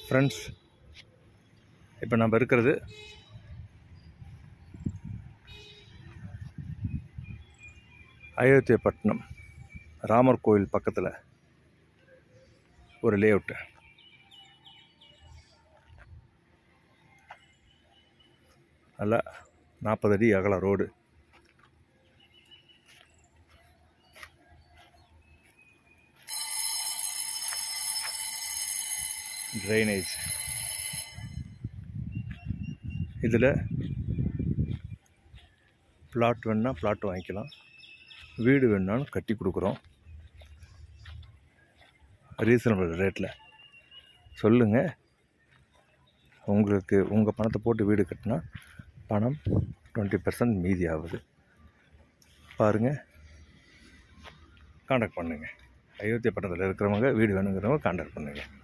friends இப்போ நம்ம இருக்கிறது அயோத்தியப்பட்டினம் ராமர் கோயில் பக்கத்தில் ஒரு லேஅவுட்டு நல்லா நாற்பது அடி அகல ரோடு ட்ரைனேஜ் இதில் பிளாட் வேணுன்னா பிளாட் வாங்கிக்கலாம் வீடு வேணுனாலும் கட்டி கொடுக்குறோம் ரீசனபிள் ரேட்டில் சொல்லுங்கள் உங்களுக்கு உங்கள் பணத்தை போட்டு வீடு கட்டினா பணம் டுவெண்ட்டி பர்சன்ட் மீதி ஆகுது பாருங்கள் காண்டாக்ட் பண்ணுங்கள் அயோத்தியா பட்டணத்தில் இருக்கிறவங்க வீடு வேணுங்கிறவங்க காண்டாக்ட் பண்ணுங்கள்